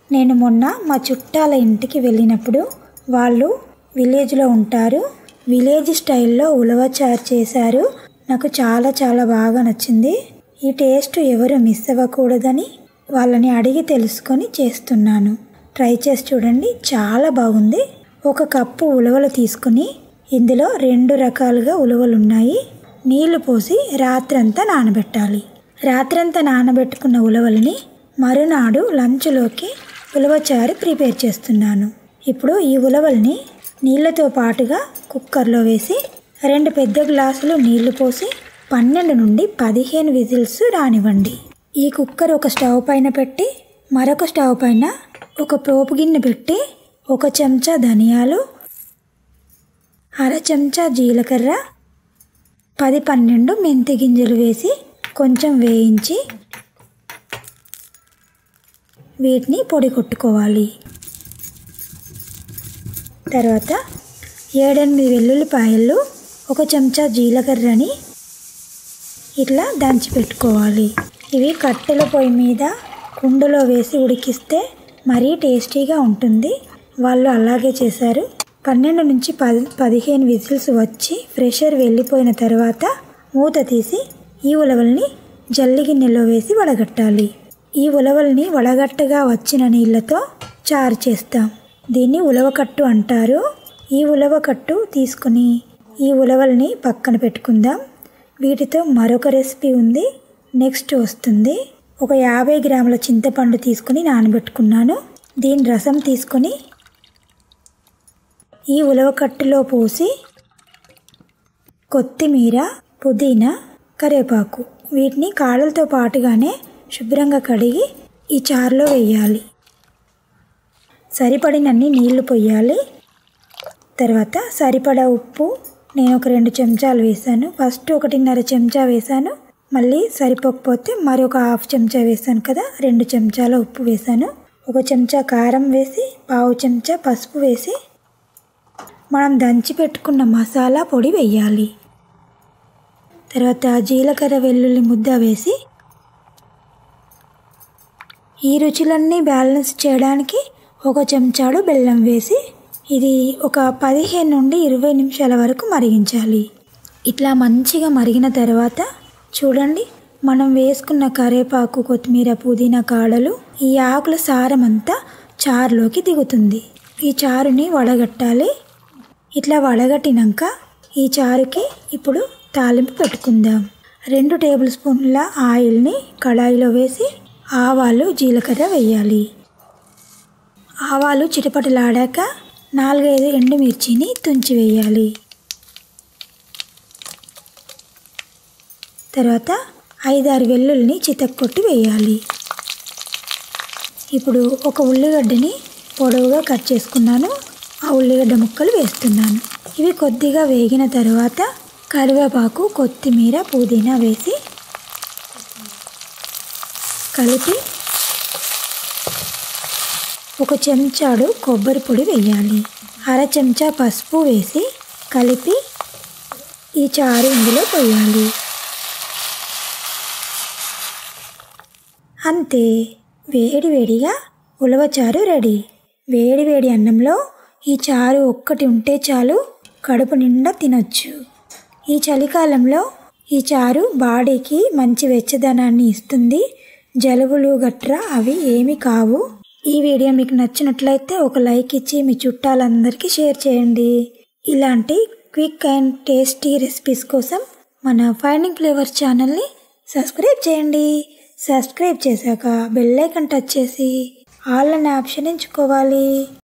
నేను మొన్న మా చుట్టాల ఇంటికి వెళ్ళినప్పుడు వాళ్ళు విలేజ్లో ఉంటారు విలేజ్ స్టైల్లో ఉలవచారు చేశారు నాకు చాలా చాలా బాగా నచ్చింది ఈ టేస్ట్ ఎవరు మిస్ అవ్వకూడదని వాళ్ళని అడిగి తెలుసుకొని చేస్తున్నాను ట్రై చేసి చూడండి చాలా బాగుంది ఒక కప్పు ఉలవలు తీసుకుని ఇందులో రెండు రకాలుగా ఉలవలు ఉన్నాయి నీళ్లు పోసి రాత్రంతా నానబెట్టాలి రాత్రంతా నానబెట్టుకున్న ఉలవల్ని మరునాడు లంచ్లోకి ఉలవచారు ప్రిపేర్ చేస్తున్నాను ఇప్పుడు ఈ ఉలవల్ని నీళ్ళతో పాటుగా కుక్కర్లో వేసి రెండు పెద్ద గ్లాసులు నీళ్లు పోసి పన్నెండు నుండి పదిహేను విజిల్స్ రానివ్వండి ఈ కుక్కర్ ఒక స్టవ్ పైన పెట్టి మరొక స్టవ్ పైన ఒక పోపు గిన్నె పెట్టి ఒక చెంచా ధనియాలు అర చెంచా జీలకర్ర పది పన్నెండు మెంతి గింజలు వేసి కొంచెం వేయించి వీటిని పొడి కొట్టుకోవాలి తర్వాత ఏడెనిమిది వెల్లుల్లిపాయలు ఒక చెంచా జీలకర్రని ఇట్లా దంచి పెట్టుకోవాలి ఇవి కట్టెల పొయ్యి మీద కుండలో వేసి ఉడికిస్తే మరీ టేస్టీగా ఉంటుంది వాళ్ళు అలాగే చేశారు పన్నెండు నుంచి పది పదిహేను విజిల్స్ వచ్చి ప్రెషర్ వెళ్ళిపోయిన తర్వాత మూత తీసి ఈ ఉలవల్ని జల్లి గిన్నెలో వేసి వడగట్టాలి ఈ ఉలవల్ని వడగట్టగా వచ్చిన నీళ్ళతో చారు చేస్తాం దీన్ని ఉలవకట్టు అంటారు ఈ ఉలవకట్టు తీసుకుని ఈ ఉలవల్ని పక్కన పెట్టుకుందాం వీటితో మరొక రెసిపీ ఉంది నెక్స్ట్ వస్తుంది ఒక యాభై గ్రాముల చింతపండు తీసుకుని నానబెట్టుకున్నాను దీని రసం తీసుకొని ఈ ఉలవకట్టులో పోసి కొత్తిమీర పుదీనా కరివేపాకు వీటిని కాడలతో పాటుగానే శుభ్రంగా కడిగి ఈ చారులో వేయాలి సరిపడినన్ని నీళ్లు పొయ్యాలి తర్వాత సరిపడా ఉప్పు నేను ఒక రెండు చెంచాలు వేసాను ఫస్ట్ ఒకటిన్నర చెంచా వేసాను మళ్ళీ సరిపోకపోతే మరొక హాఫ్ చెంచా వేసాను కదా రెండు చెంచాల ఉప్పు వేసాను ఒక చెంచా కారం వేసి పావు చెంచా పసుపు వేసి మనం దంచి పెట్టుకున్న మసాలా పొడి వేయాలి తర్వాత జీలకర్ర వెల్లుల్లి ముద్ద వేసి ఈ రుచులన్నీ బ్యాలెన్స్ చేయడానికి ఒక చెంచాడు బెల్లం వేసి ఇది ఒక పదిహేను నుండి ఇరవై నిమిషాల వరకు మరిగించాలి ఇట్లా మంచిగా మరిగిన తర్వాత చూడండి మనం వేసుకున్న కరేపాకు కొత్తిమీర పుదీనా కాడలు ఈ ఆకుల సారం అంతా చారులోకి దిగుతుంది ఈ చారుని వడగట్టాలి ఇట్లా వడగట్టినాక ఈ చారుకి ఇప్పుడు తాలింపు పెట్టుకుందాం రెండు టేబుల్ స్పూన్ల ఆయిల్ని కడాయిలో వేసి ఆవాలు జీలకర్ర వేయాలి ఆవాలు చిటపటలాడాక నాలుగైదు ఎండుమిర్చిని తుంచి వేయాలి తర్వాత ఐదారు వెల్లుల్ని చితక్కొట్టి వేయాలి ఇప్పుడు ఒక ఉల్లిగడ్డని పొడవుగా కట్ చేసుకున్నాను ఆ ఉల్లిగడ్డ ముక్కలు వేస్తున్నాను ఇవి కొద్దిగా వేగిన తర్వాత కరివేపాకు కొత్తిమీర పుదీనా వేసి కలిపి ఒక చెంచాడు కొబ్బరి పొడి వేయాలి అర చెంచా పసుపు వేసి కలిపి ఈ చారు ఇందులో పోయాలి అంతే వేడి వేడిగా ఉలవచారు రెడీ వేడి వేడి అన్నంలో ఈ చారు ఒక్కటి ఉంటే చాలు కడుపు నిండా తినొచ్చు ఈ చలికాలంలో ఈ చారు బాడీకి మంచి వెచ్చదనాన్ని ఇస్తుంది జలుబులు గట్రా అవి ఏమి కావు ఈ వీడియో మీకు నచ్చినట్లయితే ఒక లైక్ ఇచ్చి మీ చుట్టాలందరికీ షేర్ చేయండి ఇలాంటి క్విక్ అండ్ టేస్టీ రెసిపీస్ కోసం మన ఫైండింగ్ ఫ్లేవర్ ఛానల్ని సబ్స్క్రైబ్ చేయండి సబ్స్క్రైబ్ చేశాక బెల్ ఐకన్ టచ్ చేసి ఆల్ అనే ఆప్షన్ ఎంచుకోవాలి